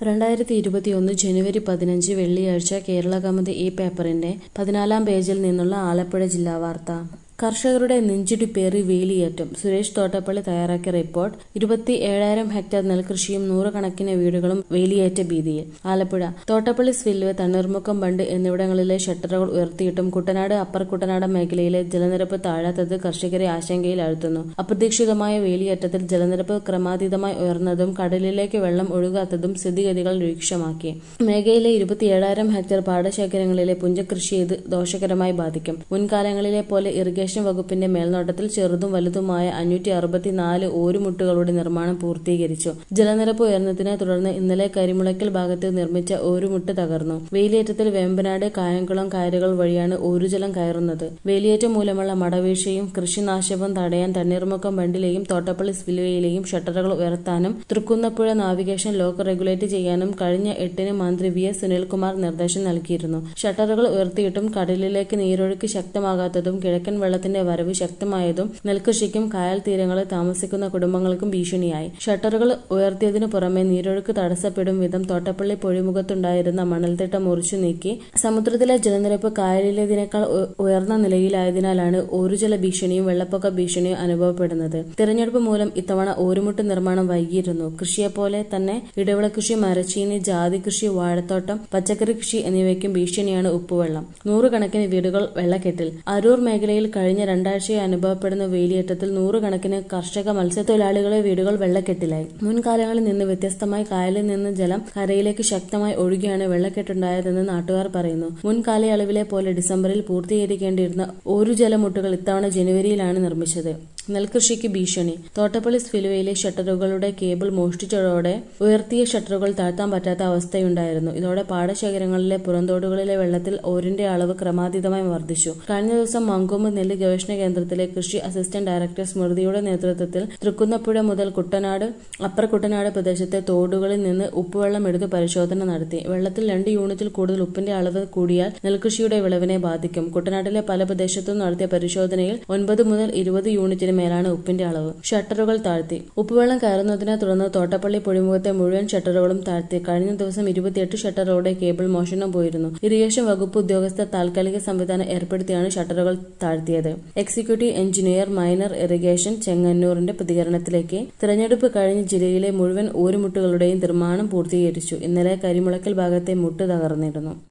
രണ്ടായിരത്തി ഇരുപത്തിയൊന്ന് ജനുവരി പതിനഞ്ച് വെള്ളിയാഴ്ച കേരളകൗമുദി ഈ പേപ്പറിന്റെ പതിനാലാം പേജിൽ നിന്നുള്ള ആലപ്പുഴ ജില്ലാ വാർത്ത കർഷകരുടെ നെഞ്ചിടിപ്പേറി വേലിയേറ്റം സുരേഷ് തോട്ടപ്പള്ളി തയ്യാറാക്കിയ റിപ്പോർട്ട് ഇരുപത്തി ഏഴായിരം ഹെക്ടർ നെൽകൃഷിയും നൂറുകണക്കിന് വീടുകളും വേലിയേറ്റ ഭീതിയിൽ ആലപ്പുഴ തോട്ടപ്പള്ളി സ്വില്ല് തണ്ണീർമുക്കം ബണ്ട് എന്നിവിടങ്ങളിലെ ഷട്ടറുകൾ ഉയർത്തിയിട്ടും കുട്ടനാട് അപ്പർ കുട്ടനാട് മേഖലയിലെ ജലനിരപ്പ് താഴാത്തത് കർഷകരെ ആശങ്കയിലാഴ്ത്തുന്നു അപ്രതീക്ഷിതമായ വേലിയേറ്റത്തിൽ ജലനിരപ്പ് ക്രമാതീതമായി ഉയർന്നതും കടലിലേക്ക് വെള്ളം ഒഴുകാത്തതും സ്ഥിതിഗതികൾ രൂക്ഷമാക്കി മേഖലയിലെ ഇരുപത്തിയേഴായിരം ഹെക്ടർ പാടശേഖരങ്ങളിലെ പുഞ്ചകൃഷി ഇത് ദോഷകരമായി ബാധിക്കും മുൻകാലങ്ങളിലെ പോലെ ഇറിഗേഷൻ വകുപ്പിന്റെ മേൽനോട്ടത്തിൽ ചെറുതും വലുതുമായ അഞ്ഞൂറ്റി അറുപത്തിനാല് ഓരുമുട്ടുകളുടെ നിർമ്മാണം പൂർത്തീകരിച്ചു ജലനിരപ്പ് ഉയർന്നതിനെ തുടർന്ന് ഇന്നലെ കരിമുളയ്ക്കൽ ഭാഗത്ത് നിർമ്മിച്ച ഓരുമുട്ട് തകർന്നു വേലിയേറ്റത്തിൽ വേമ്പനാട് കായംകുളം കായലുകൾ വഴിയാണ് ഓരുജലം കയറുന്നത് വേലിയേറ്റം മൂലമുള്ള മടവീഴ്ചയും കൃഷിനാശവും തടയാൻ തണ്ണീർമുക്കം ബണ്ടിലെയും തോട്ടപ്പള്ളി സ്പിൽവേയിലെയും ഷട്ടറുകൾ ഉയർത്താനും തൃക്കുന്നപ്പുഴ നാവിഗേഷൻ ലോക്ക് റെഗുലേറ്റ് ചെയ്യാനും കഴിഞ്ഞ എട്ടിന് മന്ത്രി വി എസ് സുനിൽകുമാർ നിർദ്ദേശം നൽകിയിരുന്നു ഷട്ടറുകൾ ഉയർത്തിയിട്ടും കടലിലേക്ക് നീരൊഴുക്ക് ശക്തമാകാത്തതും കിഴക്കൻ വെള്ളത്തിന്റെ വരവ് ശക്തമായതും നെൽകൃഷിക്കും കായൽ തീരങ്ങളിൽ താമസിക്കുന്ന കുടുംബങ്ങൾക്കും ഭീഷണിയായി ഷട്ടറുകൾ ഉയർത്തിയതിനു പുറമെ നീരൊഴുക്ക് തടസ്സപ്പെടും വിധം തോട്ടപ്പള്ളി പൊഴിമുഖത്തുണ്ടായിരുന്ന മണൽത്തിട്ട മുറിച്ചു നീക്കി സമുദ്രത്തിലെ ജലനിരപ്പ് കായലിലേതിനേക്കാൾ ഉ- ഉയർന്ന നിലയിലായതിനാലാണ് ഓരുജല ഭീഷണിയും വെള്ളപ്പൊക്ക ഭീഷണിയും അനുഭവപ്പെടുന്നത് തിരഞ്ഞെടുപ്പ് മൂലം ഇത്തവണ ഓരുമുട്ട് നിർമ്മാണം വൈകിയിരുന്നു കൃഷിയെപ്പോലെ തന്നെ ഇടവിള കൃഷി മരച്ചീനി ജാതി കൃഷി വാഴത്തോട്ടം പച്ചക്കറി കൃഷി എന്നിവയ്ക്കും ഭീഷണിയാണ് ഉപ്പുവെള്ളം നൂറുകണക്കിന് വീടുകൾ വെള്ളക്കെട്ടിൽ അരൂർ മേഖലയിൽ കഴിഞ്ഞ രണ്ടാഴ്ചയായി അനുഭവപ്പെടുന്ന വേലിയേറ്റത്തിൽ നൂറുകണക്കിന് കർഷക മത്സ്യത്തൊഴിലാളികളെ വീടുകൾ വെള്ളക്കെട്ടിലായി മുൻകാലങ്ങളിൽ നിന്ന് വ്യത്യസ്തമായി കായലിൽ നിന്ന് ജലം കരയിലേക്ക് ശക്തമായി ഒഴുകിയാണ് വെള്ളക്കെട്ടുണ്ടായതെന്ന് നാട്ടുകാർ പറയുന്നു മുൻകാലയളവിലെ പോലെ ഡിസംബറിൽ പൂർത്തീകരിക്കേണ്ടിയിരുന്ന ഒരു ജലമുട്ടുകൾ ഇത്തവണ ജനുവരിയിലാണ് നിർമ്മിച്ചത് നെൽകൃഷിക്ക് ഭീഷണി തോട്ടപ്പള്ളി സ്പിലുവയിലെ ഷട്ടറുകളുടെ കേബിൾ മോഷ്ടിച്ചതോടെ ഉയർത്തിയ ഷട്ടറുകൾ താഴ്ത്താൻ പറ്റാത്ത അവസ്ഥയുണ്ടായിരുന്നു ഇതോടെ പാടശേഖരങ്ങളിലെ പുറന്തോടുകളിലെ വെള്ളത്തിൽ ഓരിന്റെ അളവ് ക്രമാതീതമായി വർദ്ധിച്ചു കഴിഞ്ഞ ദിവസം മങ്കൊമ്പ് നെല്ല് ഗവേഷണ കേന്ദ്രത്തിലെ കൃഷി അസിസ്റ്റന്റ് ഡയറക്ടർ സ്മൃതിയുടെ നേതൃത്വത്തിൽ തൃക്കുന്നപ്പുഴ മുതൽ കുട്ടനാട് അപ്പർ കുട്ടനാട് പ്രദേശത്തെ തോടുകളിൽ നിന്ന് ഉപ്പുവെള്ളം എടുത്ത് പരിശോധന നടത്തി വെള്ളത്തിൽ രണ്ട് യൂണിറ്റിൽ കൂടുതൽ ഉപ്പിന്റെ അളവ് കൂടിയാൽ നെൽകൃഷിയുടെ വിളവിനെ ബാധിക്കും കുട്ടനാട്ടിലെ പല പ്രദേശത്തും നടത്തിയ പരിശോധനയിൽ ഒൻപത് മുതൽ ഇരുപത് യൂണിറ്റിന് മേലാണ് ഉപ്പിന്റെ അളവ് ഷട്ടറുകൾ താഴ്ത്തി ഉപ്പുവെള്ളം കയറുന്നതിനെ തുടർന്ന് തോട്ടപ്പള്ളി പൊഴിമുഖത്തെ മുഴുവൻ ഷട്ടറുകളും താഴ്ത്തി കഴിഞ്ഞ ദിവസം ഇരുപത്തിയെട്ട് ഷട്ടറുകളുടെ കേബിൾ മോഷണം പോയിരുന്നു ഇറിഗേഷൻ വകുപ്പ് ഉദ്യോഗസ്ഥർ താൽക്കാലിക സംവിധാനം ഏർപ്പെടുത്തിയാണ് ഷട്ടറുകൾ താഴ്ത്തിയത് എക്സിക്യൂട്ടീവ് എഞ്ചിനീയർ മൈനർ ഇറിഗേഷൻ ചെങ്ങന്നൂരിന്റെ പ്രതികരണത്തിലേക്ക് തിരഞ്ഞെടുപ്പ് കഴിഞ്ഞ് ജില്ലയിലെ മുഴുവൻ ഊരുമുട്ടുകളുടെയും നിർമ്മാണം പൂർത്തീകരിച്ചു ഇന്നലെ കരിമുളക്കൽ ഭാഗത്തെ മുട്ട് തകർന്നിരുന്നു